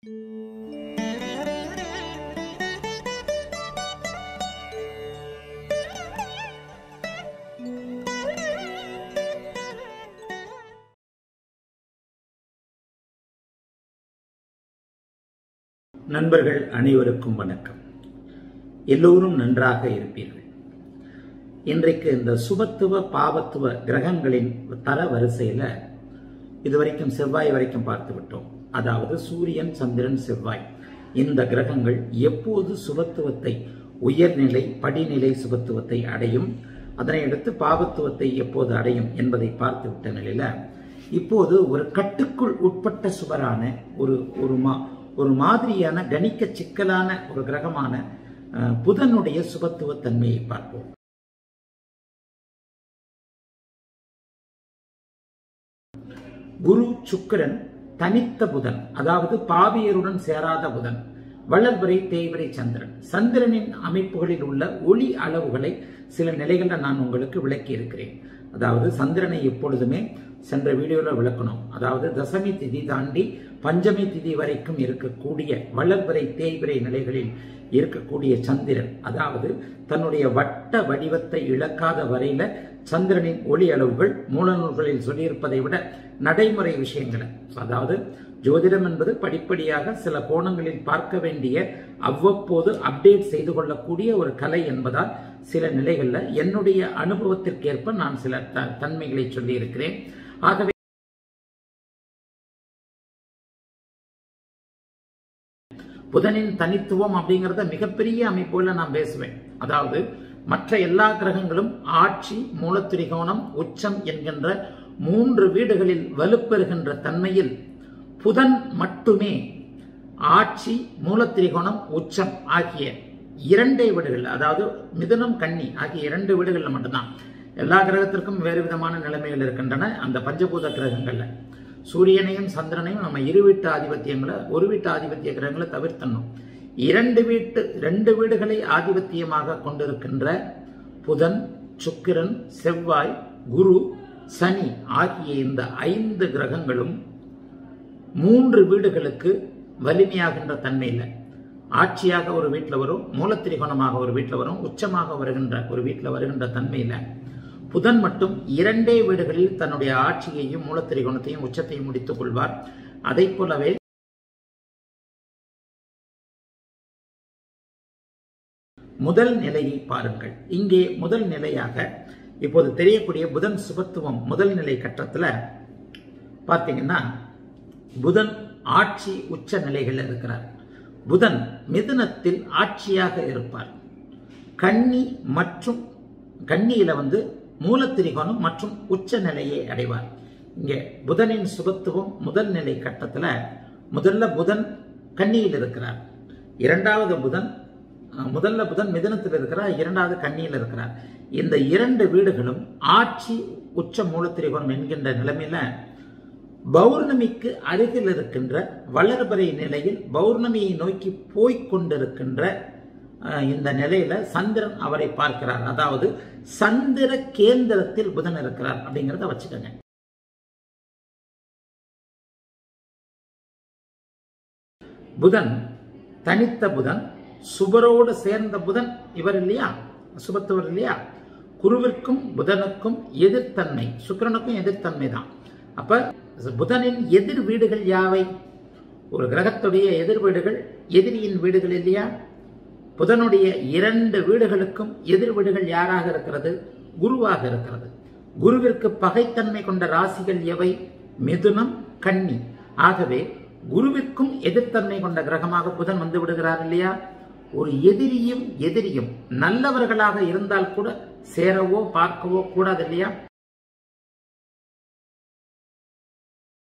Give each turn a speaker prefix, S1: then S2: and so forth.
S1: நண்பர்கள் அனைவருக்கும் வணக்கம் எல்லோரும் நன்றாக இருப்பீர்கள் இன்றைக்கு இந்த சுபத்துவ பாவத்துவ கிரகங்களின் தர வரிசையில் இதுவரைக்கும் செவ்வாய் வரைக்கும் பார்த்து விட்டோம் அதாவது சூரியன் சந்திரன் செவ்வாய் இந்த கிரகங்கள் எப்போது சுபத்துவத்தை உயர்நிலை படிநிலை சுபத்துவத்தை அடையும் அதனை அடுத்து பாவத்துவத்தை எப்போது அடையும் என்பதை பார்த்து விட்ட நிலையில இப்போது ஒரு கட்டுக்குள் உட்பட்ட சுவரான ஒரு ஒரு மா ஒரு மாதிரியான கணிக்க சிக்கலான ஒரு கிரகமான அஹ், புதனுடைய சுபத்துவ தன்மையை பார்ப்போம் குரு சுக்கிரன் தனித்த புதன் அதாவது பாவியருடன் சேராத புதன் வளர்வரை தேய்வரை சந்திரன் சந்திரனின் அமைப்புகளில் உள்ள ஒளி அளவுகளை சில நிலைகளில் நான் உங்களுக்கு விளக்கி இருக்கிறேன் அதாவது சந்திரனை எப்பொழுதுமே சென்ற வீடியோவில் விளக்கணும் அதாவது தசமி திதி தாண்டி பஞ்சமி திதி வரைக்கும் இருக்கக்கூடிய வளர்வரை தேய்வரை நிலைகளில் இருக்கக்கூடிய சந்திரன் அதாவது தன்னுடைய வட்ட வடிவத்தை இழக்காத வரையில சந்திரனின் ஒளி அளவுகள் மூலநூல்களில் சொல்லியிருப்பதை விட நடைமுறை விஷயங்களை அதாவது ஜோதிடம் என்பது படிப்படியாக சில கோணங்களில் பார்க்க வேண்டிய அவ்வப்போது அப்டேட் செய்து கொள்ளக்கூடிய ஒரு கலை என்பதால் சில நிலைகள்ல என்னுடைய அனுபவத்திற்கேற்ப நான் சில த- தன்மைகளை சொல்லியிருக்கிறேன் ஆகவே புதனின் தனித்துவம் அப்படிங்கறத மிகப்பெரிய அமைப்புல நான் பேசுவேன் அதாவது மற்ற எல்லா கிரகங்களும் ஆட்சி மூலத்திரிகோணம் உச்சம் என்கின்ற மூன்று வீடுகளில் வலுப்பெறுகின்ற தன்மையில் புதன் மட்டுமே ஆட்சி மூலத்திரிகோணம் உச்சம் ஆகிய இரண்டே வீடுகள் அதாவது மிதுனம் கன்னி ஆகிய இரண்டு வீடுகள்ல மட்டும்தான் எல்லா கிரகத்திற்கும் வேறு விதமான நிலைமைகள் இருக்கின்றன அந்த பஞ்சபூத கிரகங்கள்ல சூரியனையும் சந்திரனையும் நம்ம இரு வீட்டு ஆதிபத்தியங்களை ஒரு வீட்டு ஆதிபத்திய கிரகங்களை தவிர்த்தணும் இரண்டு வீட்டு ரெண்டு வீடுகளை ஆதிபத்தியமாக கொண்டிருக்கின்ற புதன் சுக்கிரன் செவ்வாய் குரு சனி ஆகிய இந்த ஐந்து கிரகங்களும் மூன்று வீடுகளுக்கு வலிமையாகின்ற தன்மை இல்லை ஆட்சியாக ஒரு வீட்டில் வரும் மூலத்திரிகோணமாக ஒரு வீட்டில் வரும் உச்சமாக வருகின்ற ஒரு வீட்டில் வருகின்ற தன்மையில் புதன் மட்டும் இரண்டே வீடுகளில் தன்னுடைய ஆட்சியையும் மூலத்திரிகோணத்தையும் உச்சத்தையும் முடித்துக் கொள்வார் அதைப் போலவே முதல் நிலையை பாருங்கள் இங்கே முதல் நிலையாக இப்போது தெரியக்கூடிய புதன் சுபத்துவம் முதல் நிலை கட்டத்துல பார்த்தீங்கன்னா புதன் ஆட்சி உச்ச நிலைகள் இருக்கிறார் புதன் மிதுனத்தில் ஆட்சியாக இருப்பார் கன்னி மற்றும் கன்னியில வந்து மூலத்திரிகோணம் மற்றும் உச்ச நிலையை அடைவார் இங்கே புதனின் சுபத்துவம் முதல் நிலை கட்டத்துல முதல்ல புதன் கன்னியில் இருக்கிறார் இரண்டாவது புதன் அஹ், முதல்ல புதன் மிதனத்தில் இருக்கிறார் இரண்டாவது கன்னியில் இருக்கிறார் இந்த இரண்டு வீடுகளும் ஆட்சி உச்ச மூலத்திரிகோணம் என்கின்ற நிலைமையில பௌர்ணமிக்கு அருகில் இருக்கின்ற வளர்பறை நிலையில் பௌர்ணமியை நோக்கி போய்க் கொண்டிருக்கின்ற அஹ், இந்த நிலையில சந்திரன் அவரை பார்க்கிறார் அதாவது சந்திர கேந்திரத்தில் புதன் இருக்கிறார் அப்படிங்கிறத வச்சுக்கோங்க புதன் தனித்த புதன் சுபரோடு சேர்ந்த புதன் இவர் இல்லையா சுபத்தவர் இல்லையா குருவிற்கும் புதனுக்கும் எதிர்த்தன்மை சுக்கிரனுக்கும் எதிர்த்தன்மை தான் அப்ப புதனின் எதிர் வீடுகள் யாவை ஒரு கிரகத்துடைய எதிர் வீடுகள் எதிரியின் வீடுகள் இல்லையா புதனுடைய இரண்டு வீடுகளுக்கும் எதிர் வீடுகள் யாராக இருக்கிறது குருவாக இருக்கிறது குருவிற்கு பகைத்தன்மை கொண்ட ராசிகள் எவை மிதுனம் கன்னி ஆகவே குருவிற்கும் எதிர்த்தன்மை கொண்ட கிரகமாக புதன் வந்து விடுகிறார் இல்லையா ஒரு எதிரியும் எதிரியும் நல்லவர்களாக இருந்தால் கூட சேரவோ பார்க்கவோ கூடாது இல்லையா